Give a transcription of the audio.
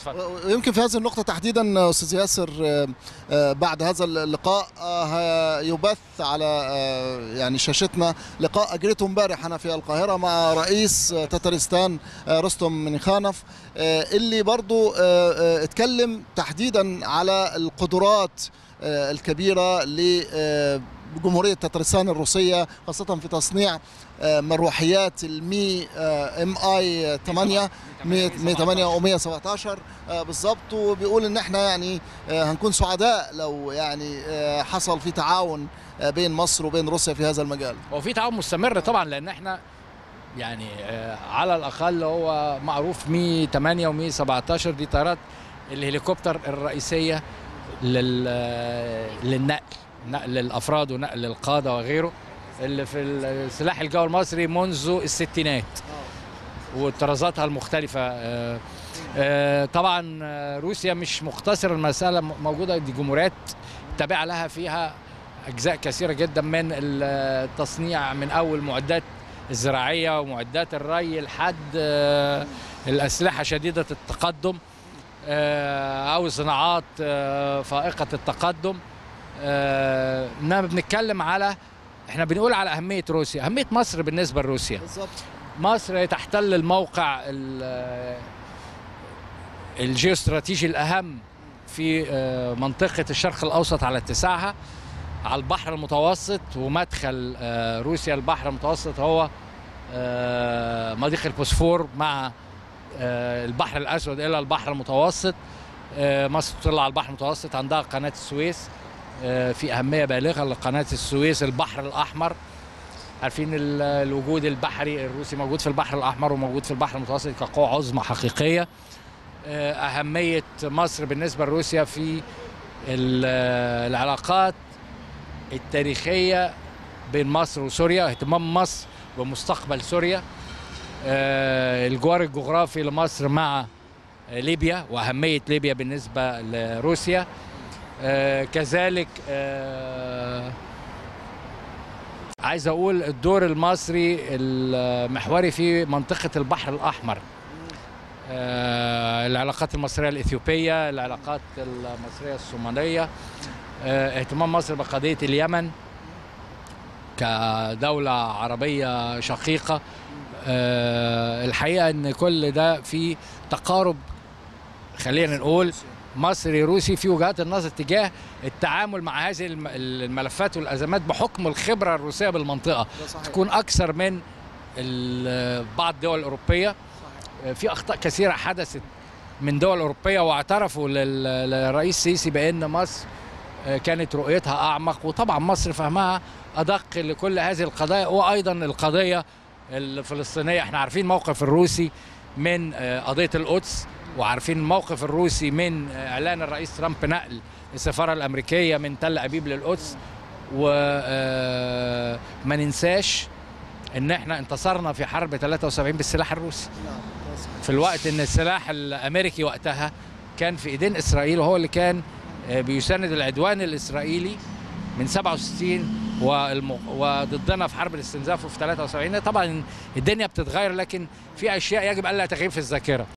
اتفضل ويمكن في هذه النقطة تحديدا أستاذ ياسر آه، آه، بعد هذا اللقاء آه، يبث على آه، يعني شاشتنا لقاء أجريته امبارح أنا في القاهرة مع رئيس آه، تتارستان آه، رستم منيخانوف آه، اللي برضو آه، آه، اتكلم تحديدا على القدرات آه، الكبيرة لجمهورية تتارستان الروسية خاصة في تصنيع آه، مروحيات المي ام اي 8 108 و117 بالظبط وبيقول ان احنا يعني آه، هنكون سعداء لو يعني آه، حصل في تعاون آه، بين مصر وبين روسيا في هذا المجال هو في تعاون مستمر طبعا لان احنا يعني آه، على الاقل هو معروف مي 8 ومي 17 دي طيارات الهليكوبتر الرئيسيه لل آه، للنقل نقل للافراد ونقل القاده وغيره اللي في السلاح الجوي المصري منذ الستينات وطرازاتها المختلفه آه، آه، طبعا آه، روسيا مش مقتصره المساله م- موجوده دي جمهوريات تابعه لها فيها اجزاء كثيره جدا من التصنيع من اول معدات الزراعيه ومعدات الري لحد آه، الاسلحه شديده التقدم آه، او صناعات آه، فائقه التقدم آه، انما بنتكلم على احنا بنقول على اهميه روسيا اهميه مصر بالنسبه لروسيا بالظبط مصر تحتل الموقع ال- الجيوستراتيجي الأهم في آه، منطقة الشرق الأوسط على اتساعها على البحر المتوسط ومدخل آه، روسيا البحر المتوسط هو آه، مضيق البوسفور مع آه، البحر الأسود إلى البحر المتوسط آه، مصر تطل على البحر المتوسط عندها قناة السويس آه، في أهمية بالغة لقناة السويس البحر الأحمر عارفين ال- الوجود البحري الروسي موجود في البحر الاحمر وموجود في البحر المتوسط كقوه عظمى حقيقيه آه، اهميه مصر بالنسبه لروسيا في ال- العلاقات التاريخيه بين مصر وسوريا اهتمام مصر بمستقبل سوريا آه، الجوار الجغرافي لمصر مع ليبيا واهميه ليبيا بالنسبه لروسيا آه، كذلك آه، عايز اقول الدور المصري المحوري في منطقه البحر الاحمر آه، العلاقات المصريه الاثيوبيه العلاقات المصريه الصوماليه آه، اهتمام مصر بقضيه اليمن كدوله عربيه شقيقه آه، الحقيقه ان كل ده في تقارب خلينا نقول مصري روسي في وجهات النظر تجاه التعامل مع هذه الم- الملفات والازمات بحكم الخبره الروسيه بالمنطقه ده صحيح تكون اكثر من ال- بعض الدول الاوروبيه في اخطاء كثيره حدثت من دول اوروبيه واعترفوا لل- للرئيس السيسي بان مصر كانت رؤيتها اعمق وطبعا مصر فهمها ادق لكل هذه القضايا وايضا القضيه الفلسطينيه احنا عارفين موقف الروسي من آه، قضيه القدس وعارفين الموقف الروسي من آه، اعلان الرئيس ترامب نقل السفاره الامريكيه من تل ابيب للقدس وما ننساش ان احنا انتصرنا في حرب 73 بالسلاح الروسي نعم، ده صحيح. في الوقت ان السلاح الامريكي وقتها كان في ايدين اسرائيل وهو اللي كان آه، بيساند العدوان الاسرائيلي من 67 والم... وضدنا في حرب الاستنزاف وفي 73 طبعا الدنيا بتتغير لكن في اشياء يجب الا تغيب في الذاكره